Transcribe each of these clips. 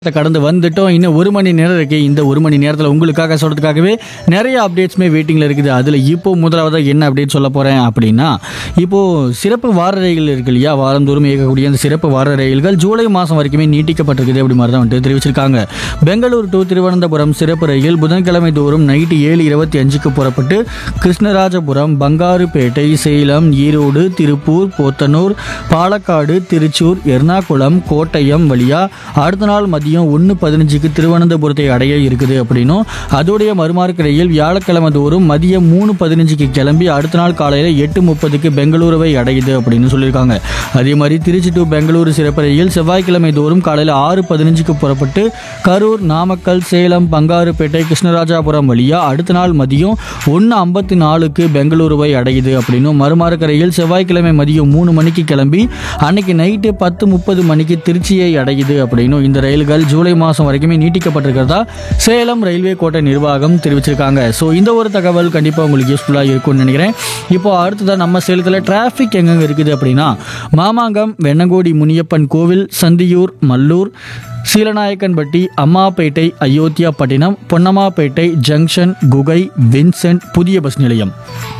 கடந்து வந்துட்டோம் இன்னும் ஒரு மணி நேரம் இருக்கு இந்த ஒரு மணி நேரத்தில் உங்களுக்காக சொல்றதுக்காகவே நிறைய அப்டேட்ஸுமே வெயிட்டிங்கில் இருக்குது அதில் இப்போ முதலாவதாக என்ன அப்டேட் சொல்ல போகிறேன் அப்படின்னா இப்போ சிறப்பு வார ரயில்கள் இருக்கு இல்லையா வாரந்தோறும் இயக்கக்கூடிய அந்த சிறப்பு வார ரயில்கள் ஜூலை மாதம் வரைக்குமே நீட்டிக்கப்பட்டிருக்குது அப்படி மாதிரி தான் வந்துட்டு தெரிவிச்சிருக்காங்க பெங்களூர் டு திருவனந்தபுரம் சிறப்பு ரயில் புதன்கிழமை தோறும் நைட்டு ஏழு இருபத்தி அஞ்சுக்கு புறப்பட்டு கிருஷ்ணராஜபுரம் பங்காருப்பேட்டை சேலம் ஈரோடு திருப்பூர் போத்தனூர் பாலக்காடு திருச்சூர் எர்ணாகுளம் கோட்டயம் வழியா அடுத்த நாள் மதியம் ஒன்று பதினஞ்சுக்கு திருவனந்தபுரத்தை அடைய இருக்குது அப்படின்னும் அதோடைய மறுமார்க்க ரயில் வியாழக்கிழமை தோறும் மதியம் மூணு பதினஞ்சுக்கு கிளம்பி அடுத்த நாள் காலையில் எட்டு முப்பதுக்கு பெங்களூருவை அடையுது அப்படின்னு சொல்லியிருக்காங்க அதே மாதிரி திருச்சி டு பெங்களூரு சிறப்பு ரயில் செவ்வாய்க்கிழமை தோறும் காலையில் ஆறு பதினஞ்சுக்கு புறப்பட்டு கரூர் நாமக்கல் சேலம் பங்காருப்பேட்டை கிருஷ்ணராஜாபுரம் வழியா அடுத்த நாள் மதியம் ஒன்று ஐம்பத்தி நாலுக்கு பெங்களூருவை அடையுது அப்படின்னும் மறுமார்க்க ரயில் செவ்வாய்க்கிழமை மதியம் மூணு மணிக்கு கிளம்பி அன்னைக்கு நைட்டு பத்து முப்பது மணிக்கு திருச்சியை அடையுது அப்படின்னும் இந்த ரயில்கள் ஜூலை மாதம் வரைக்குமே நீட்டிக்கப்பட்டிருக்கிறதா சேலம் ரயில்வே கோட்டை நிர்வாகம் தெரிவிச்சிருக்காங்க ஸோ இந்த ஒரு தகவல் கண்டிப்பாக உங்களுக்கு யூஸ்ஃபுல்லாக இருக்கும்னு நினைக்கிறேன் இப்போ அடுத்ததாக நம்ம சேலத்தில் டிராஃபிக் எங்கெங்க இருக்குது அப்படின்னா மாமாங்கம் வெண்ணங்கோடி முனியப்பன் கோவில் சந்தியூர் மல்லூர் சீலநாயக்கன்பட்டி அம்மாப்பேட்டை அயோத்தியாப்பட்டினம் பொன்னம்மாப்பேட்டை ஜங்ஷன் குகை வின்சென்ட் புதிய பஸ் நிலையம்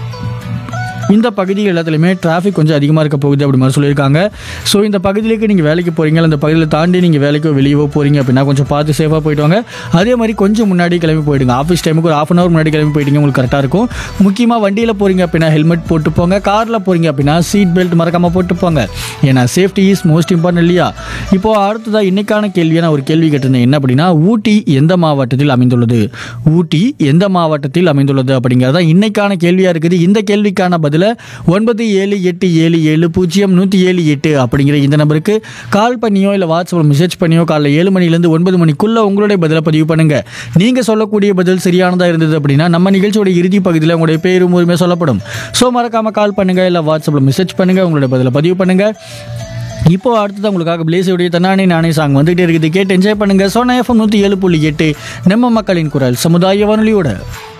இந்த பகுதி எல்லாத்துலேயுமே டிராஃபிக் கொஞ்சம் அதிகமாக இருக்க போகுது அப்படி மாதிரி சொல்லியிருக்காங்க ஸோ இந்த பகுதியிലേക്ക് நீங்கள் வேலைக்கு போகிறீங்க அந்த பகுதியில் தாண்டி நீங்கள் வேலைக்கோ வெளியவோ போகிறீங்க அப்படின்னா கொஞ்சம் பார்த்து சேஃபாக போயிட்டு வாங்க அதே மாதிரி கொஞ்சம் முன்னாடி கிளம்பி போயிடுங்க ஆஃபீஸ் டைமுக்கு ஒரு ஆஃப் அன் ஹவர் முன்னாடி கிளம்பி போயிட்டீங்க உங்களுக்கு கரெக்டாக இருக்கும் முக்கியமாக வண்டியில் போகிறீங்க அப்படின்னா ஹெல்மெட் போட்டு போங்க காரில் போகிறீங்க அப்படின்னா சீட் பெல்ட் மறக்காமல் போட்டு போங்க ஏன்னா சேஃப்டி இஸ் மோஸ்ட் இம்பார்ட்டன்ட் இல்லையா இப்போ அடுத்ததாக இன்னைக்கான கேள்வியை நான் ஒரு கேள்வி கேட்டிருந்தேன் என்ன அப்படின்னா ஊட்டி எந்த மாவட்டத்தில் அமைந்துள்ளது ஊட்டி எந்த மாவட்டத்தில் அமைந்துள்ளது அப்படிங்கிறதா இன்னைக்கான கேள்வியாக இருக்குது இந்த கேள்விக்கான பதிலை ஒன்பது ஏழு எட்டு ஏழு ஏழு பூஜ்ஜியம் நூற்றி ஏழு எட்டு அப்படிங்கிற இந்த நம்பருக்கு கால் பண்ணியோ இல்லை வாட்ஸ்அப்பில் மெசேஜ் பண்ணியோ காலைல ஏழு மணிலேருந்து ஒன்பது மணிக்குள்ளே உங்களுடைய பதிலை பதிவு பண்ணுங்க நீங்கள் சொல்லக்கூடிய பதில் சரியானதாக இருந்தது அப்படின்னா நம்ம நிகழ்ச்சியோட இறுதி பகுதியில் உங்களுடைய பேரும் உரிமை சொல்லப்படும் ஸோ மறக்காமல் கால் பண்ணுங்க இல்லை வாட்ஸ்அப்பில் மெசேஜ் பண்ணுங்க உங்களுடைய பதிலை பதிவு பண்ணுங்க இப்போ அடுத்தது உங்களுக்காக பிளேஸுடைய தன்னானே நானே சாங் வந்துகிட்டே இருக்குது கேட்டு என்ஜாய் பண்ணுங்க சோனா எஃப்எம் நூற்றி ஏழு புள்ளி எட்டு நம்ம மக்களின் குரல் சமுதாய வானொலியோட